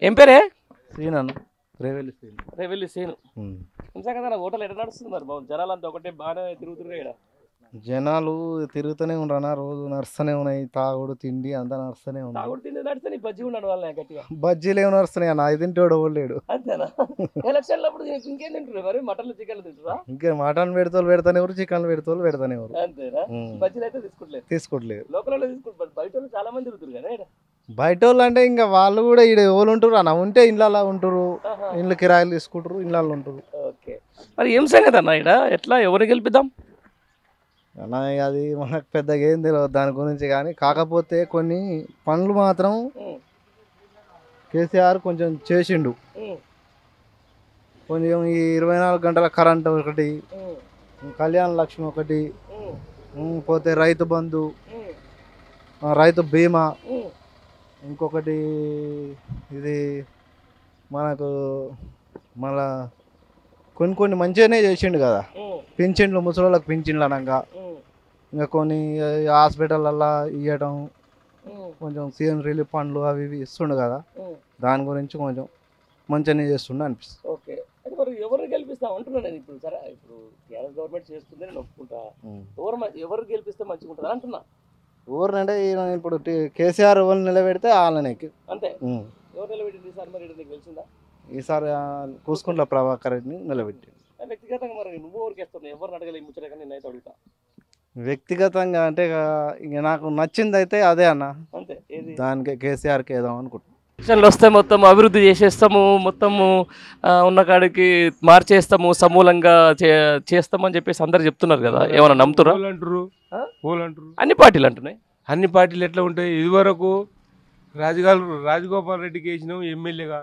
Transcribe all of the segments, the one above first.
ఏం పేరే శ్రీనన్ రేవెల్లి శ్రీను రేవెల్లి సీను ఇంకా కదా హోటల్ ఎట్లా నడుస్తుంది మరి బాబు జనాలంతా ఒకటే బాగానే తిరుగుతున్నాయి ఇక్కడ జనాలు తిరుగుతూనే ఉండరా రోజు నడుస్తూనే ఉన్నాయి తాగుడు తిండి అంతా నడుస్తూనే ఉంది తాగుడు తిండి నడిస్తే నీ బజ్జి ఉన్నాడు వాళ్ళ గట్టిగా బజ్జీలు ఏమి నడుస్తున్నాయి అన్న ఐదు తింటాడు ఎవడు లేడు అంతేనా ఎలక్షన్లు అప్పుడు ఇంకేం తింటారు మరి మటన్లు చికెన్లు తింటారా ఇంకా మటన్ పెడతారు పెడతానే ఎవరు చికెన్లు పెడతారు పెడతానే ఎవరు అంతేనా ఉమ్. బజ్జీలు అయితే తీసుకోవట్లేదు తీసుకోవట్లేదు లోకల్ వాళ్ళు తీసుకుంటారు బయట వాళ్ళు చాలా మంది తిరుగుతారు కదా ఈడ. బయట వాళ్ళు అంటే ఇంకా వాళ్ళు కూడా ఈడ ఎవరు ఉంటారు అన్న ఉంటే ఇళ్ళ ఉంటారు ఆహా. ఇండ్లు కిరాయిలు తీసుకుంటారు ఇళ్ళల్లో ఉంటారు ఓకే మరి ఏం సంగతి అన్న ఇక్కడ ఎట్లా ఎవరు గెలిపిద్దాం అన్న ఇక అది మనకు పెద్దగా ఏం తెలియదు దాని గురించి కానీ కాకపోతే కొన్ని పనులు మాత్రం ఉమ్, కేసీఆర్ కొంచెం చేసిండు ఉమ్, కొంచెం ఈ ఇరవై నాలుగు గంటల కరెంట్ ఒకటి ఉమ్, కళ్యాణ లక్ష్మి ఒకటి ఉమ్, ఉమ్, పోతే రైతు బంధు ఉమ్, ఆ, రైతు బీమా ఉమ్. ఇంకొకటి ఇది మనకు మళ్ళా కొన్ని కొన్ని మంచిగానే చేసిండు కదా ఉమ్, పింఛన్లు ముసలోళ్ళకి పింఛన్లు అనగా ఉమ్, ఇంకా కొన్ని హాస్పిటల్లల్లో ఇవ్వడం ఉమ్, కొంచెం సీఎం రిలీఫ్ ఫండ్లు అవి ఇవి ఇస్తుండు కదా ఉమ్. దాని గురించి కొంచెం మంచిగానే చేస్తుండే అనిపిస్తుంది ఓకే అయితే మరి ఎవరు గెలిపిస్తాం అంటున్నాను నేను ఇప్పుడు సరే ఇప్పుడు టీఆర్ఎస్ గవర్నమెంట్ చేస్తుంది నేను ఒప్పుకుంటా ఎవరు మ- ఎవరు గెలిపిస్తే మంచిగా ఉంటుంది అంటున్నా ఊరినంటే ఈయన ఇప్పుడు టి- కేసీఆర్ ఎవరు నిలబెడితే వాళ్ళని అంతే ఎవరు నిలబెట్టింది సార్ మరి ఈడ నీకు తెలిసిందా ఈసారి ఆ కూసుకుంట్ల ప్రభాకర్ రెడ్డిని నిలబెట్టి ఆ వ్యక్తిగతంగా మరి నువ్వు ఎవరికి వేస్తున్నావు ఎవరు అడగలే ఈ ముచ్చట కానీ నేనైతే అడుగుతా వ్యక్తిగతంగా అంటే ఇక ఇక నాకు నచ్చింది అయితే అదే అన్న అంతే ఏది దానికి కేసీఆర్కి వేద్దాం అనుకుంటున్నాను ఎలక్షన్లు వస్తే మొత్తం అభివృద్ధి చేసేస్తాము మొత్తము ఆ, ఉన్న కాడికి మార్చేస్తాము సమూలంగా చే చేస్తామని చెప్పేసి అందరు చెప్తున్నారు కదా ఏమైనా నమ్ముతురా పోలు అంటారు ఆ? పోలు అంటారు అన్ని పార్టీలు అంటున్నాయి అన్ని పార్టీలు ఎట్లా ఉంటాయి ఇదివరకు రాజగాల్ రాజగోపాల్ రెడ్డికి వేసినాం ఎమ్మెల్యేగా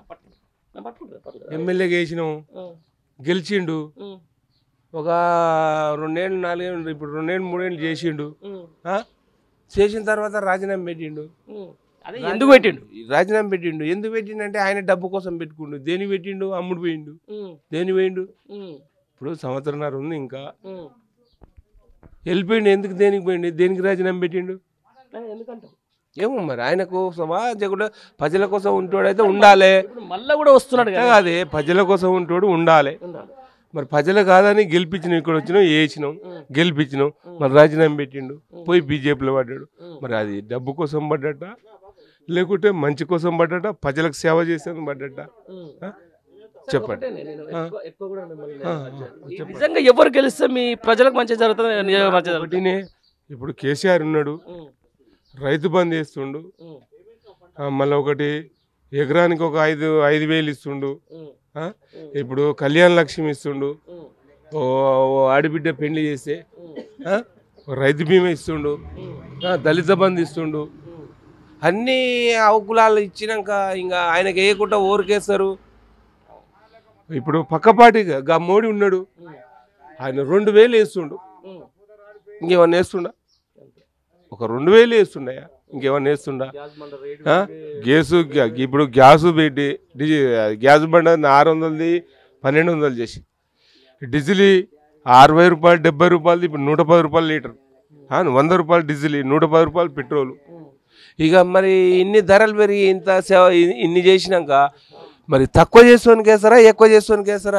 ఎమ్మెల్యేగా వేసినాం గెలిచిండు ఒక రెండేళ్ళు నాలుగేళ్ళు ఇప్పుడు రెండేళ్ళు మూడేళ్ళు చేసిండు ఆ? చేసిన తర్వాత రాజీనామా పెట్టిండు అదే ఎందుకు పెట్టిండు రాజీనామా పెట్టిండు ఎందుకు పెట్టిండు అంటే ఆయన డబ్బు కోసం పెట్టుకుండు దేని పెట్టిండు అమ్ముడు పోయిండు దేని పోయిండు ఇప్పుడు సంవత్సరంన్నర ఉంది ఇంకా వెళ్ళిపోయిండు ఎందుకు దేనికి పోయిండు దేనికి రాజీనామా పెట్టిండు ఎందుకంటావు ఏమో మరి ఆయనకు సమాజకుడు ప్రజల కోసం ఉంటాడైతే ఉండాలి ఇప్పుడు మళ్ళా కూడా వస్తున్నాడు కదా అదే ప్రజల కోసం ఉంటాడు ఉండాలి ఉండాలి. మరి ప్రజలు కాదని గెలిపించినాం ఇక్కడ వచ్చినాం వేసినాం గెలిపించినాం మరి రాజీనామా పెట్టిండు పోయి బీజేపీలో పడ్డాడు మరి అది డబ్బు కోసం పడ్డట లేకుంటే మంచి కోసం పడ్డట ప్రజలకు సేవ చేసేందుకు పడ్డట ఆ? చెప్పండి ఒకటే నేను ఆ. ఎక్కువ- ఎక్కువ కూడా మిమ్మల్ని ఆ, నేను ఆ, ఈ చెప్పండి. నిజంగా ఎవరు గెలిస్తే మీ ప్రజలకు మంచి జరుగుతుంది నిజంగా మంచి జరుగుతుంది ఒకటినే ఇప్పుడు కేసీఆర్ ఉన్నాడు ఉమ్, రైతు బంద్ చేస్తుండు ఉమ్, ఆ, మళ్ళీ ఒకటి ఎకరానికి ఒక ఐదు ఐదు వేలు ఇస్తుండు ఉమ్, ఆ? ఇప్పుడు కళ్యాణ లక్ష్మి ఇస్తుండు ఉమ్, ఓ ఓ ఆడబిడ్డ పెళ్లి చేస్తే ఉమ్, ఆ? ఓ రైతు బీమా ఇస్తుండు ఉమ్, ఆ, దళిత బంధు ఇస్తుండు ఉమ్. అన్ని అవకులాలు ఇచ్చినాక ఇంకా ఆయనకి వేయకుండా ఊరికేస్తారు ఇప్పుడు పక్కపాటి గా మోడీ ఉన్నాడు ఆయన రెండు వేలు వేస్తుండు ఉమ్. ఇంకేమన్నా వేస్తుండా ఒక రెండు వేలు వేస్తుండయా ఇంకేమన్నా వేస్తుండా గ్యాస్ బండ రేటు ఆ? గ్యాసు గ్యా- ఇప్పుడు గ్యాసు పెట్టి డిజి గ్యాస్ బండ ఆరు వందలది పన్నెండు వందలు చేసి డీజిల్ అరవై రూపాయలు డెబ్బై రూపాయలు ఇప్పుడు నూట పది రూపాయలు లీటర్ ఆ, వంద రూపాయలు డీజిల్ నూట పది రూపాయలు పెట్రోల్ ఉమ్, ఇక మరి ఇన్ని ధరలు పెరిగి ఇంత సేవ ఇ- ఇన్ని చేసినాక మరి తక్కువ చేసుకోనికి వేస్తారా ఎక్కువ చేసుకోనికి వేస్తారా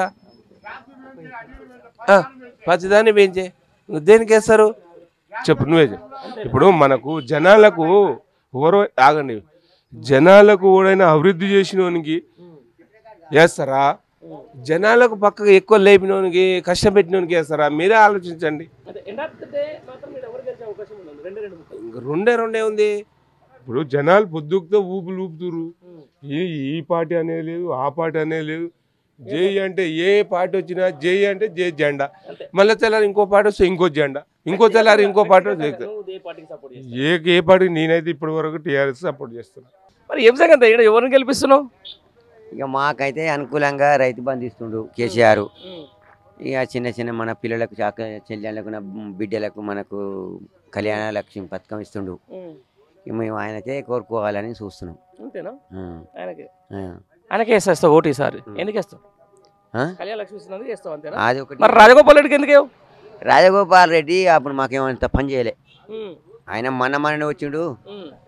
ఆ, ప్రతిదాన్ని పెంచే నువ్వు దేనికి వేస్తారు చెప్పు నువ్వే చెప్పు ఇప్పుడు మనకు జనాలకు ఎవరో ఆగండి జనాలకు ఎవడైనా అభివృద్ధి చేసినోనికి వేస్తారా జనాలకు పక్కకు ఎక్కువ లేపినోనికి కష్టపెట్టినోనికి వేస్తారా మీరే ఆలోచించండి అదే ఎండ్ ఆఫ్ ద డే మాత్రం మీరు ఎవరు గెలిచే అవకాశం ఉంది రెండు రెండు ముక్కలు. ఇంక రెండే రెండే ఉంది ఇప్పుడు జనాలు పొద్దుకుతో ఊపులు ఊపుతురు ఉమ్, ఈ ఈ పార్టీ అనేది లేదు ఆ పార్టీ అనేది లేదు జై అంటే ఏ పార్టీ వచ్చినా జై అంటే జై జెండా మళ్ళీ తెల్లారి ఇంకో పార్టీ వస్తే ఇంకో జెండా ఇంకో తెల్లారి ఇంకో పార్టీ వస్తే ఇంకో- నువ్వు ఏ పార్టీకి సపోర్ట్ చేస్తావు ఏ ఏ పార్టీ నేనైతే ఇప్పటి వరకు టీఆర్ఎస్ సపోర్ట్ చేస్తున్నా మరి ఏం సంగతి ఇక్కడ ఎవరిని గెలిపిస్తున్నావు ఇక మాకైతే అనుకూలంగా రైతు బంధు ఇస్తుండు కేసీఆర్ ఇక చిన్న చిన్న మన పిల్లలకు చాక చెల్లెళ్ళకు నా బిడ్డలకు మనకు కళ్యాణ లక్ష్మి పథకం ఇస్తుండు ఇక మేము ఆయనకే కోరుకోవాలని చూస్తున్నాం అంతేనా ఉం. ఆయనకి ఆ. ఆయనకే వేస్తావు ఓటు ఈసారి ఎందుకు వేస్తావు ఆ? కళ్యాణ లక్ష్మి ఇస్తున్నందుకు వేస్తావు అంతేనా అది ఒకటి మరి రాజగోపాల్ రెడ్డికి ఎందుకు వేయవు? రాజగోపాల్ రెడ్డి అప్పుడు మాకేమంత పని చేయలే ఉమ్, ఆయన మన మననే వచ్చిండు ఉమ్,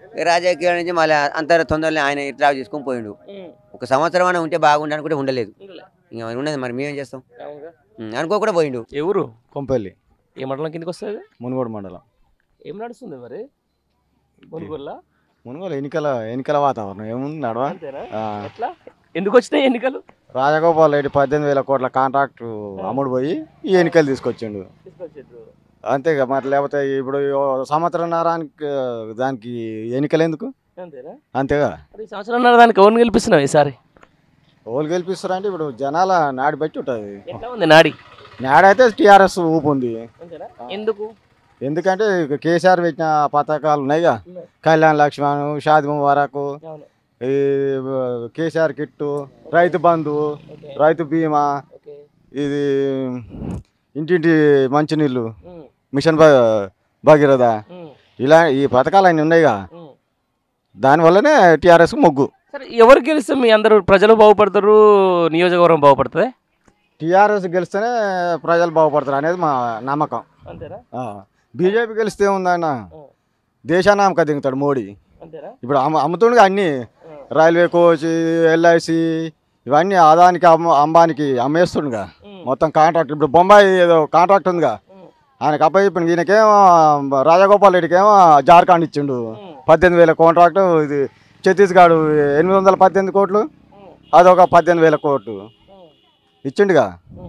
రాజకీయాల నుంచి మళ్ళీ అంత తొందరలో ఆయన ఇట్లా చేసుకొని పోయిండు ఒక సంవత్సరం అయినా ఉంటే బాగుండు అనుకుంటే ఉండలేదు ఇంకా మరి ఉన్నది మరి మేమేం చేస్తాం ఉం, అనుకోకుండా పోయిండు ఎవరు కొంపల్లి ఏ మండలం కిందకి వస్తుంది మునుగోడు మండలం ఏం నడుస్తుంది మరి మునుగోళ్ళ మునుగోలు ఎన్నికల ఎన్నికల వాతావరణం ఏముంది నడవ అంతేనా ఆ, ఎట్లా ఎందుకు వచ్చినాయి ఎన్నికలు రాజగోపాల్ రెడ్డి పద్దెనిమిది వేల కోట్ల కాంట్రాక్ట్ అమ్ముడు పోయి ఈ ఎన్నికలు తీసుకొచ్చిండు అంతేగా మరి లేకపోతే ఇప్పుడు సంవత్సరం నరానికి దానికి ఎన్నికలు ఎందుకు అంతేనా అంతేగా మరి ఈ సంవత్సరం దానికి ఎవరిని గెలిపిస్తున్నావు ఈసారి ఓళ్ళు గెలిపిస్తారంటే ఇప్పుడు జనాల నాడి బట్టి ఉంటుంది ఎట్లా ఉంది నాడి నాడైతే టీఆర్ఎస్ ఊపు ఉంది అంతేనా ఎందుకు ఎందుకంటే ఇక కేసీఆర్ పెట్టిన పథకాలు ఉన్నాయిగా కళ్యాణ్ లక్ష్మణ్ షాది ముబారకు అవును ఈ కేసీఆర్ కిట్టు రైతు బంధు రైతు బీమా ఓకే ఇది ఇంటింటి మంచినీళ్ళు మిషన్ భ భగీరథ ఇలా ఈ పథకాలు అన్నీ ఉన్నాయిగా దానివల్లనే టీఆర్ఎస్ మొగ్గు సరే ఎవరు గెలిస్తే మీ అందరూ ప్రజలు బాగుపడతారు నియోజకవర్గం బాగుపడుతుంది టీఆర్ఎస్ గెలిస్తేనే ప్రజలు బాగుపడతారు అనేది మా నమ్మకం అంతేనా బీజేపీ గెలిస్తే ఉందన్న దేశానామక దిగుతాడు మోడీ అంతేనా ఇప్పుడు అమ్మ అమ్ముతుండగా అన్నీ రైల్వే కోచ్ ఎల్ఐసి ఇవన్నీ ఆదానికి అమ్మ అంబానికి అమ్మేస్తుండగా మొత్తం కాంట్రాక్ట్ ఇప్పుడు బొంబాయి ఏదో కాంట్రాక్ట్ ఉందిగా ఆయనకు అప్పచెప్పిండు ఈయనకేమో రాజగోపాల్ రెడ్డికేమో జార్ఖండ్ ఇచ్చిండు పద్దెనిమిది వేల కాంట్రాక్ట్ ఇది ఛత్తీస్గఢ్ ఎనిమిది వందల పద్దెనిమిది కోట్లు అదొక పద్దెనిమిది వేల కోట్లు ఇచ్చిండుగా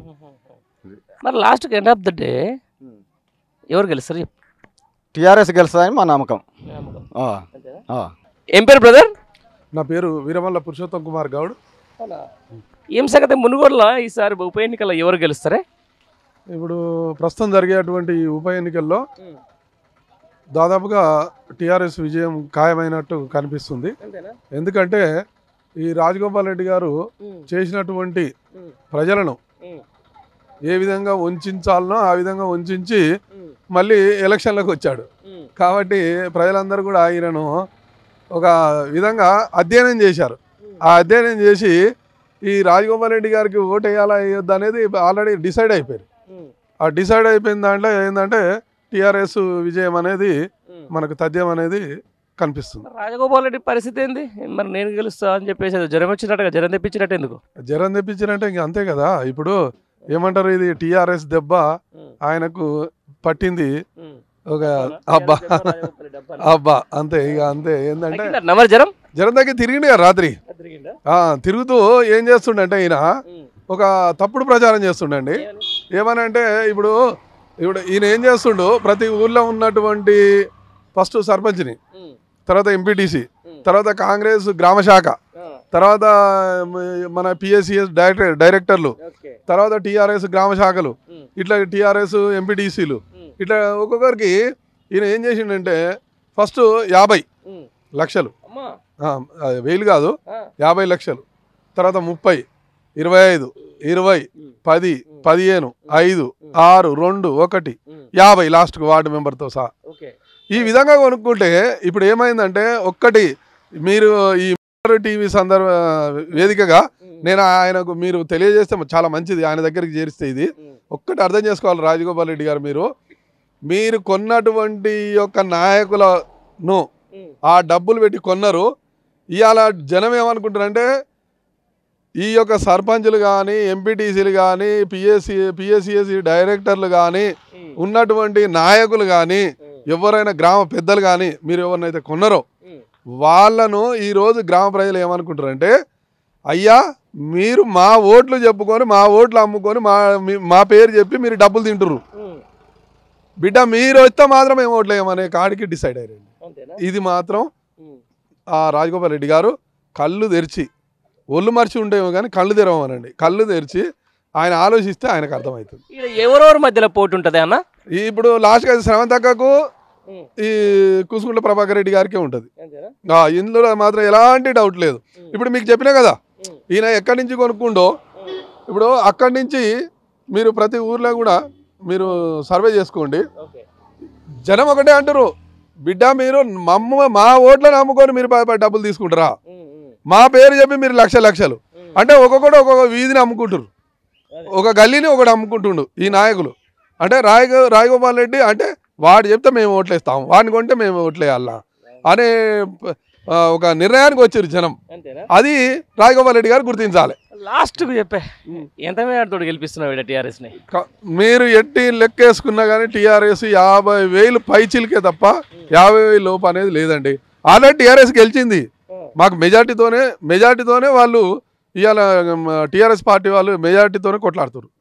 మరి లాస్ట్కి ఎండ్ ఆఫ్ ద డే ఎవరు గెలుస్తారు చెప్పు. టీఆర్ఎస్ గెలుస్తుందని మా నమ్మకం ఆ, ఆ. ఏం పేరు బ్రదర్ నా పేరు వీరమల్ల పురుషోత్తం కుమార్ గౌడ్ ఏం సంగతి మునుగోడులో ఈసారి ఉప ఎన్నికల్లో ఎవరు గెలుస్తారే ఇప్పుడు ప్రస్తుతం జరిగేటువంటి ఈ ఉప ఎన్నికల్లో దాదాపుగా టీఆర్ఎస్ విజయం ఖాయమైనట్టు కనిపిస్తుంది ఎందుకంటే ఈ రాజగోపాల్ రెడ్డి గారు చేసినటువంటి ప్రజలను ఏ విధంగా వంచాలనో ఆ విధంగా వంచి మళ్ళీ ఎలక్షన్లకు వచ్చాడు కాబట్టి ప్రజలందరూ కూడా ఈయనను ఒక విధంగా అధ్యయనం చేశారు ఆ అధ్యయనం చేసి ఈ రాజగోపాల్ రెడ్డి గారికి ఓటు వేయాలా వేయొద్దు అనేది ఆల్రెడీ డిసైడ్ అయిపోయారు ఆ డిసైడ్ అయిపోయిన దాంట్లో ఏంటంటే టీఆర్ఎస్ విజయం అనేది మనకు తథ్యం అనేది కనిపిస్తుంది రాజగోపాల్ రెడ్డి పరిస్థితి ఏంది మరి నేను గెలుస్తా అని చెప్పేసి ఏదో జ్వరం వచ్చినట్టుగా జ్వరం తెప్పించినట్టు ఎందుకు జ్వరం తెప్పించారంటే ఇంక అంతే కదా ఇప్పుడు ఏమంటారు ఇది టీఆర్ఎస్ దెబ్బ ఆయనకు పట్టింది ఒక అబ్బా అబ్బా అంతే ఇక అంతే ఏంటంటే తగ్గిందటనా మరి జ్వరం జ్వరం తగ్గి తిరిగిండు కదా రాత్రి ఆ, తిరుగుతూ ఏం చేస్తుండంటే ఈయన ఒక తప్పుడు ప్రచారం చేస్తుండండి ఏమనంటే ఇప్పుడు ఇప్పుడు ఈయన ఏం చేస్తుండు ప్రతి ఊర్లో ఉన్నటువంటి ఫస్ట్ సర్పంచ్ని తర్వాత ఎంపీటీసీ తర్వాత కాంగ్రెస్ గ్రామ శాఖ తర్వాత మ- మన పిఎస్సిఎస్ డైరెక్టర్ డైరెక్టర్లు తర్వాత టీఆర్ఎస్ గ్రామ శాఖలు ఇట్లా టీఆర్ఎస్ ఎంపీటీసీలు ఇట్లా ఒక్కొక్కరికి ఈయన ఏం చేసిండంటే ఫస్ట్ యాభై లక్షలు అమ్మా ఆ, అది వేలు కాదు ఆ. యాభై లక్షలు తర్వాత ముప్పై ఇరవై ఐదు ఇరవై పది పదిహేను ఐదు ఆరు రెండు ఒకటి యాభై లాస్ట్కు వార్డు మెంబర్తో సహా ఓకే ఈ విధంగా కొనుక్కుంటే ఇప్పుడు ఏమైందంటే ఒక్కటి మీరు ఈ టీవీ సందర్భ వేదికగా నేను ఆయనకు మీరు తెలియజేస్తే చాలా మంచిది ఆయన దగ్గరికి చేరిస్తే ఇది ఒక్కటి అర్థం చేసుకోవాలి రాజగోపాల్ రెడ్డి గారు మీరు మీరు కొన్నటువంటి యొక్క నాయకులను ఆ డబ్బులు పెట్టి కొన్నారు ఇవాళ జనం ఏమనుకుంటారంటే ఈ యొక్క సర్పంచులు కానీ ఎంపీటీసీలు కానీ పిఎస్సి పిఎస్సిఎస్సి డైరెక్టర్లు కానీ ఉన్నటువంటి నాయకులు కానీ ఎవరైనా గ్రామ పెద్దలు కానీ మీరు ఎవరినైతే కొన్నారో వాళ్ళను ఈరోజు గ్రామ ప్రజలు ఏమనుకుంటారంటే అయ్యా మీరు మా ఓట్లు చెప్పుకొని మా ఓట్లు అమ్ముకొని మా మీ- మా పేరు చెప్పి మీరు డబ్బులు తింటుర్రు బిడ్డ మీరు వస్తే మాత్రం మేము ఓట్లు వేయమనే కాడికి డిసైడ్ అయ్యారండి అంతేనా ఇది మాత్రం ఆ రాజగోపాల్ రెడ్డి గారు కళ్ళు తెరిచి ఒళ్ళు మర్చి ఉండేమో కానీ కళ్ళు తెరవమనండి కళ్ళు తెరిచి ఆయన ఆలోచిస్తే ఆయనకు అర్థమవుతుంది ఇక్కడ ఎవరెవరి మధ్యలో పోటీ ఉంటుంది అన్న ఈ ఇప్పుడు లాస్ట్గా శ్రవంతక్కకు ఈ కుసుకుంట ప్రభాకర్ రెడ్డి గారికే ఉంటుంది అంతేనా ఆ, ఇందులో మాత్రం ఎలాంటి డౌట్ లేదు ఇప్పుడు మీకు చెప్పినా కదా ఈయన ఎక్కడి నుంచి కొనుక్కుండో ఇప్పుడు అక్కడి నుంచి మీరు ప్రతి ఊర్లో కూడా మీరు సర్వే చేసుకోండి ఓకే జనం ఒకటే అంటారు బిడ్డ మీరు మమ్మ మా ఓట్లను అమ్ముకొని మీరు ప- ప- డబ్బులు తీసుకుంటారా మా పేరు చెప్పి మీరు లక్ష లక్షలు అంటే ఒక్కొక్కడు ఒక్కొక్క వీధిని అమ్ముకుంటారు ఒక గల్లీని ఒకటి అమ్ముకుంటుండు ఈ నాయకులు అంటే రాయ రాయగోపాల్ రెడ్డి అంటే వాడు చెప్తే మేము ఓట్లేస్తాం వాడిని కొంటే మేము ఓట్లేయాలా అనే ఆ, ఒక నిర్ణయానికి వచ్చారు జనం అంతేనా అది రాజగోపాల్ రెడ్డి గారు గుర్తించాలి లాస్ట్కు చెప్పే ఎంత మేడతోటి గెలిపిస్తున్నావు టీఆర్ఎస్ ని క- మీరు ఎట్టి లెక్కేసుకున్నా కానీ టీఆర్ఎస్ యాభై వేలు పైచిలకే తప్ప యాభై వేలు లోపు అనేది లేదండి ఆల్రెడీ టీఆర్ఎస్ గెలిచింది మాకు మెజార్టీతోనే మెజార్టీతోనే వాళ్ళు ఇవాళ టీఆర్ఎస్ పార్టీ వాళ్ళు మెజార్టీతోనే కొట్లాడుతారు